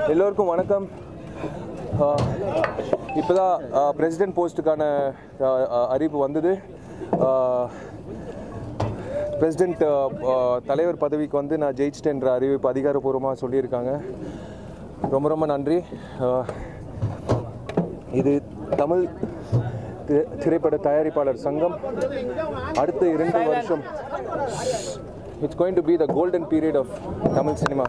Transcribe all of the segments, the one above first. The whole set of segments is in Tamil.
எல்லோருக்கும் வணக்கம் இப்போ தான் பிரசிடென்ட் போஸ்ட்டுக்கான அறிவிப்பு வந்தது பிரசிடென்ட் தலைவர் பதவிக்கு வந்து நான் ஜெயிச்சிட்டேன்ற அறிவிப்பு அதிகாரப்பூர்வமாக சொல்லியிருக்காங்க ரொம்ப ரொம்ப நன்றி ஆஹ், இது தமிழ் தி- திரைப்பட தயாரிப்பாளர் சங்கம் அடுத்த இரண்டு வருஷம் it's going to be the golden period of Tamil cinema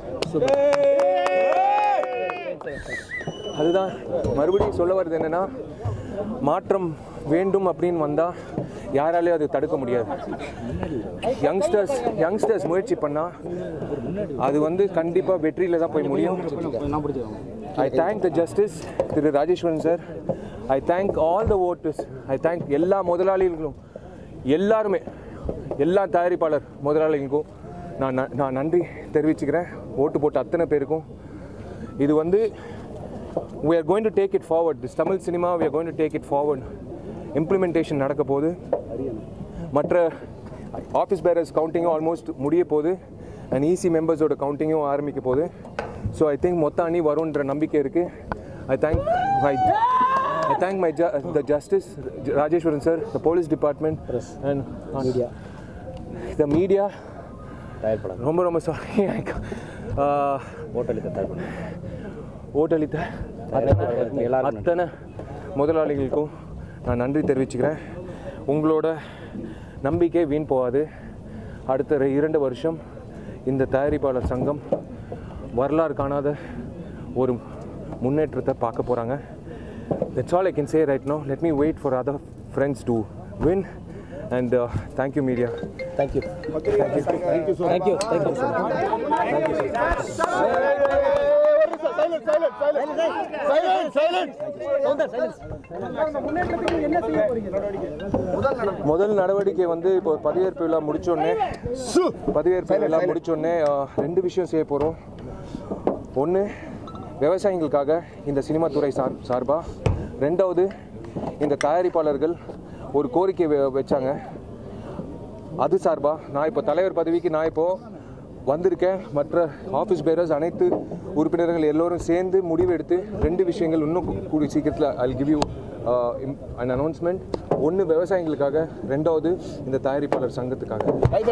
அதுதான் மறுபடியும் சொல்ல வர்றது என்னன்னா மாற்றம் வேண்டும் அப்படின்னு வந்தால் யாராலையும் அது தடுக்க முடியாது யங்ஸ்டர்ஸ் யங்ஸ்டர்ஸ் முயற்சி பண்ணால் அது வந்து கண்டிப்பாக வெற்றியில் தான் போய் முடியும் I thank the justice Thiru Rajeswaran sir I thank all the voters I thank எல்லா முதலாளிகளும் எல்லாருமே எல்லா தயாரிப்பாளர் முதலாளிகளுக்கும் நான் ந- நான் நன்றி தெரிவிச்சுக்கிறேன் ஓட்டு போட்ட அத்தனை பேருக்கும் இது வந்து we are going to take it forward this Tamil cinema we are going to take it forward implementation நடக்க போகுது மற்ற ஆஃபீஸ் பேரர்ஸ் கவுண்டிங்கும் ஆல்மோஸ்ட் முடிய போகுது அண்ட் ஈசி மெம்பர்ஸோட கவுண்டிங்கும் ஆரம்பிக்க போகுது ஸோ ஐ திங்க் மொத்த அணி வரும்ன்ற நம்பிக்கை இருக்குது I thank my I thank my the justice Rajeswaran sir the police department and media the media ரொம்ப ரொம்ப சாரி ஓட்டளித்த தரப்பு ஓட்டளித்த அத்தனை அத்தனை முதலாளிகளுக்கும் நான் நன்றி தெரிவிச்சுக்கிறேன் உங்களோட நம்பிக்கை வீண் போகாது அடுத்த ரெ- இரண்டு வருஷம் இந்த தயாரிப்பாளர் சங்கம் வரலாறு காணாத ஒரு முன்னேற்றத்தை பார்க்க போகிறாங்க that's all I can say right no let me wait for other friends to win and thank you media thank you thank you thank you thank you முதல் நடவடிக்கை வந்து இப்போ பதவியேற்பு விழா முடிச்சோடனே பதவியேற்பு விழா முடிச்சோடனே ரெண்டு விஷயம் செய்ய போகிறோம் ஒன்று விவசாயிகளுக்காக இந்த சினிமா துறை சார் சார்பாக ரெண்டாவது இந்த தயாரிப்பாளர்கள் ஒரு கோரிக்கை வெ- வச்சாங்க அது சார்பாக நான் இப்போ தலைவர் பதவிக்கு நான் இப்போ வந்திருக்கேன் மற்ற ஆஃபீஸ் பேரர்ஸ் அனைத்து உறுப்பினர்கள் எல்லோரும் சேர்ந்து முடிவு எடுத்து ரெண்டு விஷயங்கள் இன்னும் கூ- கூடிய சீக்கிரத்தில் I give you an announcement ஒன்று விவசாயிகளுக்காக ரெண்டாவது இந்த தயாரிப்பாளர் சங்கத்துக்காக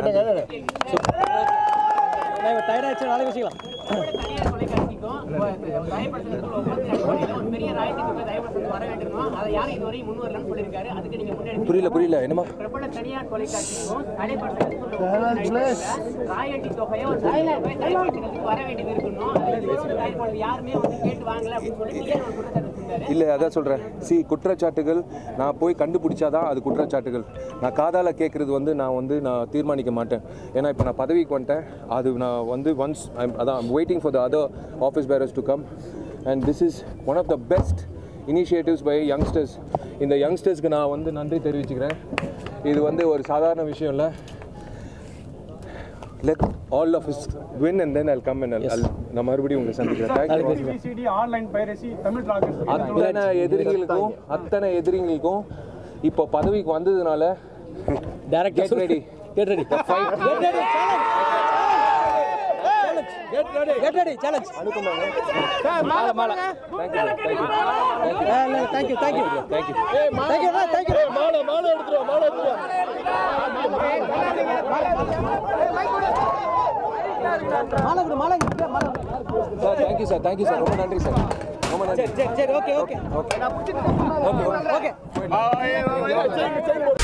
டயர்டாச்சு நாளைக்கு வச்சுக்கலாம் தனியார் தொலைக்காட்சிக்கும் தயப்படுத்தலுக்கும் ஒவ்வொரு ஒரு பெரிய ராயத்துக்கு தயப்படுத்தல் வர வேண்டும் அதை யாரும் இதுவரை முன் வரலன்னு சொல்லியிருக்காரு அதுக்கு நீங்க முன்னெடுத்து புரியல புரியல என்னமா பிரபல தனியார் தொலைக்காட்சிக்கும் தடைப்படுத்தலுக்கும் ராயட்டி தொகையை ஒரு தனி தொகை தயப்படுத்தலுக்கு வர வேண்டியது இருக்கணும் அது இதுவரை தயப்படுத்தல் யாருமே வந்து கேட்டு வாங்கல அப்படின்னு சொல்லி நீங்க ஒரு குற்றச்சாட்டு வச்சிருக்காரு இல்லை அதான் சொல்கிறேன் சி குற்றச்சாட்டுகள் நான் போய் கண்டுபிடிச்சாதான் அது குற்றச்சாட்டுகள் நான் காதால் கேட்குறது வந்து நான் வந்து நான் தீர்மானிக்க மாட்டேன் ஏன்னா இப்போ நான் பதவிக்கு வந்துட்டேன் அது நான் வந்து ஒன்ஸ் அதான் waiting for the other office bearers to come and this is one of the best initiatives by youngsters இந்த யங்ஸ்டர்ஸ்க்கு நான் வந்து நன்றி தெரிவிச்சுக்கிறேன் இது வந்து ஒரு சாதாரண விஷயம் இல்லை let all of is win and then I'll come and நான் மறுபடியும் உங்களை சந்திக்கிறேன் thank you CD online piracy Tamil rockers அத்தனை எதிரிகளுக்கும் அத்தனை எதிரிகளுக்கும் இப்போ பதவிக்கு வந்ததுனால direct Get ready. Get ready get ready get ready get ready challenge மாலை மாலை thank you thank you thank you thank you thank you thank you thank you மாலை மாலை எடுத்துருவா மாலை எடுத்துருவா மாலை கொடு மாலை கொடு, மாலை sir thank you sir thank you sir ரொம்ப நன்றி சார் ரொம்ப நன்றி சரி சரி okay okay okay okay okay